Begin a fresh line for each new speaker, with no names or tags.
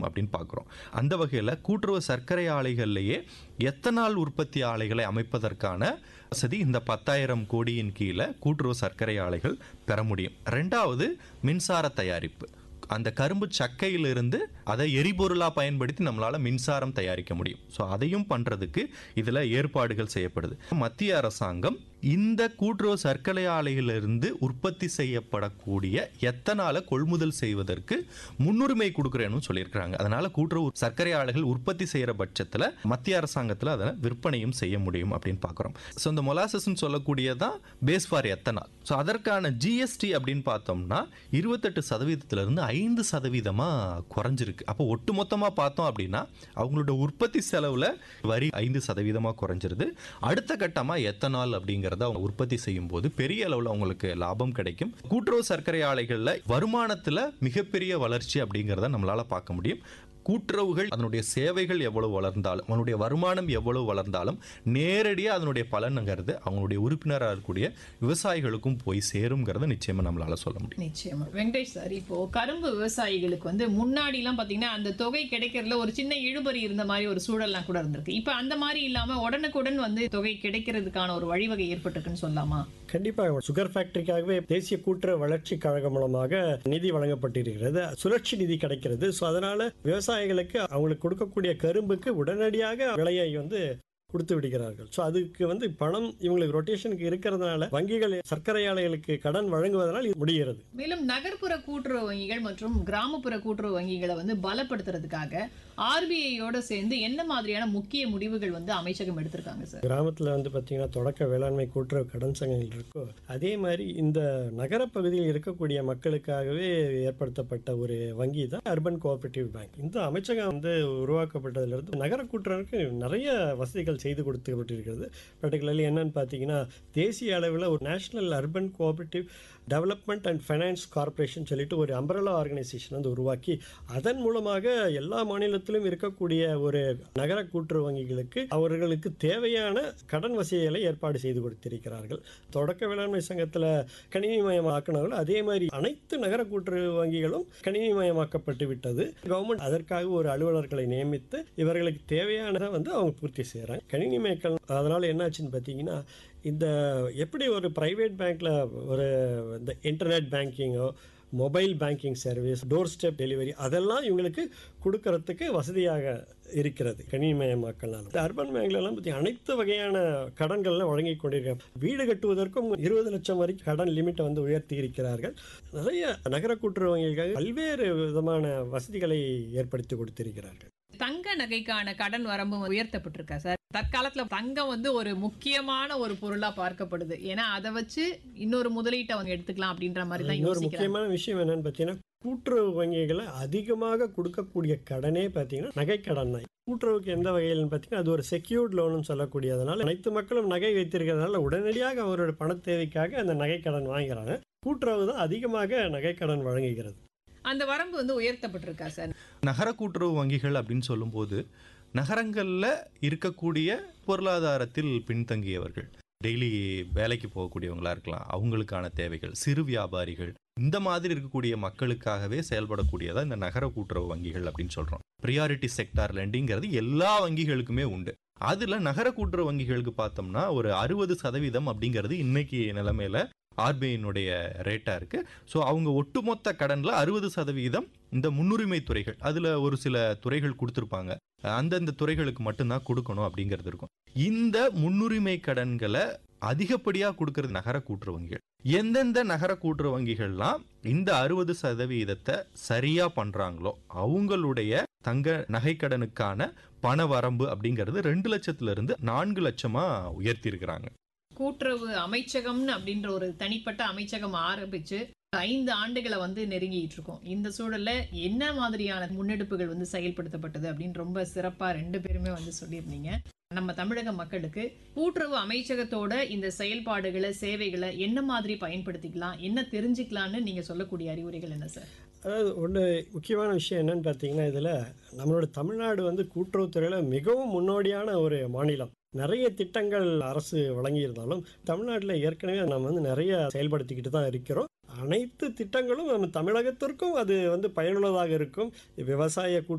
முடியும் அப்படின்னு பார்க்குறோம் அந்த வகையில் கூட்டுறவு சர்க்கரை ஆலைகள்லேயே எத்தனால் உற்பத்தி ஆலைகளை அமைப்பதற்கான வசதி இந்த பத்தாயிரம் கோடியின் கீழே கூட்டுறவு சர்க்கரை ஆலைகள் பெற முடியும் ரெண்டாவது மின்சார தயாரிப்பு அந்த கரும்பு சக்கையிலிருந்து அதை எரிபொருளாக பயன்படுத்தி நம்மளால் மின்சாரம் தயாரிக்க முடியும் ஸோ அதையும் பண்ணுறதுக்கு இதில் ஏற்பாடுகள் செய்யப்படுது மத்திய அரசாங்கம் இந்த கூட்டுறவு சர்க்கரை ஆலையிலிருந்து உற்பத்தி செய்யப்படக்கூடிய எத்தனால கொள்முதல் செய்வதற்கு முன்னுரிமை கொடுக்குறேன்னு சொல்லியிருக்கிறாங்க அதனால கூட்டுறவு சர்க்கரை ஆலைகள் உற்பத்தி செய்கிற பட்சத்தில் மத்திய அரசாங்கத்தில் அதை விற்பனையும் செய்ய முடியும் அப்படின்னு பார்க்குறோம் ஸோ இந்த மொலாசஸ்ன்னு சொல்லக்கூடியதான் பேஸ் ஃபார் எத்தனால் ஸோ அதற்கான ஜிஎஸ்டி அப்படின்னு பார்த்தோம்னா இருபத்தெட்டு சதவீதத்திலிருந்து ஐந்து சதவீதமாக குறைஞ்சிருக்கு அப்போ ஒட்டு மொத்தமாக பார்த்தோம் அப்படின்னா அவங்களோட உற்பத்தி செலவில் வரி ஐந்து சதவீதமாக குறைஞ்சிருது அடுத்த கட்டமாக எத்தனால் அப்படிங்கிறத அவங்க உற்பத்தி செய்யும் போது பெரிய அளவில் அவங்களுக்கு லாபம் கிடைக்கும் கூட்டுறவு சர்க்கரை ஆலைகளில் வருமானத்தில் மிகப்பெரிய வளர்ச்சி அப்படிங்கிறத நம்மளால் பார்க்க முடியும் கூட்டுறவுகள் அதனுடைய சேவைகள் எவ்வளவு வளர்ந்தாலும் அதனுடைய வருமானம் எவ்வளவு வளர்ந்தாலும் நேரடியாக அதனுடைய பலனுங்கிறது அவங்களுடைய உறுப்பினராக இருக்கக்கூடிய விவசாயிகளுக்கும் போய் சேருங்கிறத நிச்சயமாக நம்மளால சொல்ல முடியும்
நிச்சயமா வெங்கடேஷ் சார் இப்போ கரும்பு விவசாயிகளுக்கு வந்து முன்னாடி எல்லாம் பாத்தீங்கன்னா அந்த தொகை கிடைக்கிறதுல ஒரு சின்ன இழுபறி இருந்த மாதிரி ஒரு சூழல்லாம் கூட இருந்திருக்கு இப்ப அந்த மாதிரி இல்லாம உடனுக்குடன் வந்து தொகை கிடைக்கிறதுக்கான ஒரு வழிவகை ஏற்பட்டிருக்குன்னு சொல்லலாமா
கண்டிப்பாக சுகர் ஃபேக்டரிக்காகவே தேசிய கூட்டுறவு வளர்ச்சி கழகம் மூலமாக நிதி வழங்கப்பட்டிருக்கிறது சுழற்சி நிதி கிடைக்கிறது ஸோ அதனால விவசாயிகளுக்கு அவங்களுக்கு கொடுக்கக்கூடிய கரும்புக்கு உடனடியாக விலையை வந்து கொடுத்து விடுகிறார்கள் ஸோ அதுக்கு வந்து பணம் இவங்களுக்கு ரொட்டேஷனுக்கு இருக்கிறதுனால வங்கிகள் சர்க்கரை ஆலைகளுக்கு கடன் வழங்குவதனால் இது முடிகிறது
மேலும் நகர்ப்புற கூட்டுறவு வங்கிகள் மற்றும் கிராமப்புற கூட்டுறவு வங்கிகளை வந்து பலப்படுத்துறதுக்காக ஆர்பிஐயோட சேர்ந்து என்ன மாதிரியான முக்கிய முடிவுகள் வந்து அமைச்சகம் எடுத்திருக்காங்க சார்
கிராமத்தில் வந்து பார்த்தீங்கன்னா தொடக்க வேளாண்மை கூட்டுறவு கடன் சங்கங்கள் இருக்கோ அதே மாதிரி இந்த நகரப்பகுதியில் இருக்கக்கூடிய மக்களுக்காகவே ஏற்படுத்தப்பட்ட ஒரு வங்கி தான் அர்பன் கோஆபரேட்டிவ் பேங்க் இந்த அமைச்சகம் வந்து உருவாக்கப்பட்டதிலிருந்து நகர கூட்டுறவுக்கு நிறைய வசதிகள் செய்து கொடுத்துப்பட்டிருக்கிறது பர்டிகுலர்லி என்னன்னு பார்த்தீங்கன்னா தேசிய அளவில் ஒரு national urban cooperative development and finance corporation சொல்லிட்டு ஒரு அம்பரலா ஆர்கனைசேஷன் வந்து உருவாக்கி அதன் மூலமாக எல்லா மாநிலத்திலும் இருக்கக்கூடிய ஒரு நகர கூட்டுறவு வங்கிகளுக்கு அவர்களுக்கு தேவையான கடன் வசதிகளை ஏற்பாடு செய்து கொடுத்திருக்கிறார்கள் தொடக்க வேளாண்மை சங்கத்தில் கணினிமயமாக்கினார்கள் அதே மாதிரி அனைத்து நகர கூட்டுறவு வங்கிகளும் கணினிமயமாக்கப்பட்டு விட்டது கவர்மெண்ட் அதற்காக ஒரு அலுவலர்களை நியமித்து இவர்களுக்கு தேவையானதை வந்து அவங்க பூர்த்தி செய்கிறாங்க கணினிமயக்கம் அதனால் என்னாச்சுன்னு பார்த்தீங்கன்னா இந்த எப்படி ஒரு ப்ரைவேட் பேங்க்கில் ஒரு இந்த இன்டர்நெட் பேங்கிங்கோ mobile banking service doorstep delivery அதெல்லாம் இவங்களுக்கு கொடுக்கறதுக்கு வசதியாக இருக்கிறது கணினிமயமாக்கல்னால இந்த அர்பன் பேங்க்லலாம் பற்றி அனைத்து வகையான கடன்கள்லாம் வழங்கி கொண்டிருக்காங்க வீடு கட்டுவதற்கும் இருபது லட்சம் வரைக்கும் கடன் லிமிட்டை வந்து உயர்த்தி இருக்கிறார்கள் நிறைய நகர கூட்டுறவு வங்கிகளுக்காக பல்வேறு விதமான வசதிகளை ஏற்படுத்தி கொடுத்திருக்கிறார்கள்
தங்க நகைக்கான கடன் வரம்பு உயர்த்தப்பட்டிருக்கா சார் தற்காலத்துல தங்கம் வந்து ஒரு முக்கியமான ஒரு பொருளா பார்க்கப்படுது ஏன்னா அதை வச்சு இன்னொரு முதலீட்டை அவங்க எடுத்துக்கலாம் அப்படின்ற மாதிரி தான்
இன்னொரு
யோசிக்கிறாங்க
முக்கியமான விஷயம் என்னன்னு பார்த்தீங்கன்னா கூட்டுறவு வங்கிகளை அதிகமாக கொடுக்கக்கூடிய கடனே பார்த்தீங்கன்னா நகைக்கடன் தான் கூட்டுறவுக்கு எந்த வகையில்னு பார்த்தீங்கன்னா அது ஒரு செக்யூர்ட் லோன்னு சொல்லக்கூடியதுனால அனைத்து மக்களும் நகை வைத்திருக்கிறதுனால உடனடியாக அவரோட பண தேவைக்காக அந்த நகைக்கடன் வாங்குறாங்க கூட்டுறவு தான் அதிகமாக நகைக்கடன் வழங்குகிறது
அந்த வரம்பு வந்து உயர்த்தப்பட்டிருக்கா சார்
நகர கூட்டுறவு வங்கிகள் அப்படின்னு சொல்லும்போது நகரங்களில் இருக்கக்கூடிய பொருளாதாரத்தில் பின்தங்கியவர்கள் டெய்லி வேலைக்கு போகக்கூடியவங்களா இருக்கலாம் அவங்களுக்கான தேவைகள் சிறு வியாபாரிகள் இந்த மாதிரி இருக்கக்கூடிய மக்களுக்காகவே செயல்படக்கூடியதா இந்த நகர கூட்டுறவு வங்கிகள் அப்படின்னு சொல்றோம் ப்ரியாரிட்டி செக்டார் லெண்டிங்கிறது எல்லா வங்கிகளுக்குமே உண்டு அதுல நகர கூட்டுறவு வங்கிகளுக்கு பார்த்தோம்னா ஒரு அறுபது சதவீதம் அப்படிங்கிறது இன்னைக்கு நிலைமையில ஆர்பிஐனுடைய ரேட்டா இருக்கு ஸோ அவங்க ஒட்டுமொத்த கடன்ல அறுபது சதவீதம் இந்த முன்னுரிமை துறைகள் அதுல ஒரு சில துறைகள் கொடுத்துருப்பாங்க அந்தந்த துறைகளுக்கு மட்டும்தான் கொடுக்கணும் அப்படிங்கிறது இருக்கும் இந்த முன்னுரிமை கடன்களை அதிகப்படியா கொடுக்கறது நகர கூட்டுறவு வங்கிகள் எந்தெந்த நகர கூட்டுறவு வங்கிகள்லாம் இந்த அறுபது சதவீதத்தை சரியா பண்றாங்களோ அவங்களுடைய தங்க நகைக்கடனுக்கான பண வரம்பு அப்படிங்கிறது ரெண்டு லட்சத்துல இருந்து நான்கு லட்சமா உயர்த்தி இருக்கிறாங்க
கூட்டுறவு அமைச்சகம்னு அப்படின்ற ஒரு தனிப்பட்ட அமைச்சகம் ஆரம்பிச்சு ஐந்து ஆண்டுகளை வந்து நெருங்கிட்டு இருக்கோம் இந்த சூழல்ல என்ன மாதிரியான முன்னெடுப்புகள் வந்து செயல்படுத்தப்பட்டது அப்படின்னு ரொம்ப சிறப்பா ரெண்டு பேருமே வந்து சொல்லியிருந்தீங்க நம்ம தமிழக மக்களுக்கு கூட்டுறவு அமைச்சகத்தோட இந்த செயல்பாடுகளை சேவைகளை என்ன மாதிரி பயன்படுத்திக்கலாம் என்ன தெரிஞ்சுக்கலாம்னு நீங்க சொல்லக்கூடிய அறிவுரைகள் என்ன சார்
அதாவது ஒன்று முக்கியமான விஷயம் என்னன்னு பார்த்தீங்கன்னா இதில் நம்மளோட தமிழ்நாடு வந்து கூட்டுறவுத்துறையில் மிகவும் முன்னோடியான ஒரு மாநிலம் நிறைய திட்டங்கள் அரசு வழங்கியிருந்தாலும் தமிழ்நாட்டில் ஏற்கனவே நம்ம வந்து நிறைய செயல்படுத்திக்கிட்டு தான் இருக்கிறோம் அனைத்து திட்டங்களும் நம்ம தமிழகத்திற்கும் அது வந்து பயனுள்ளதாக இருக்கும் விவசாய கூட்டு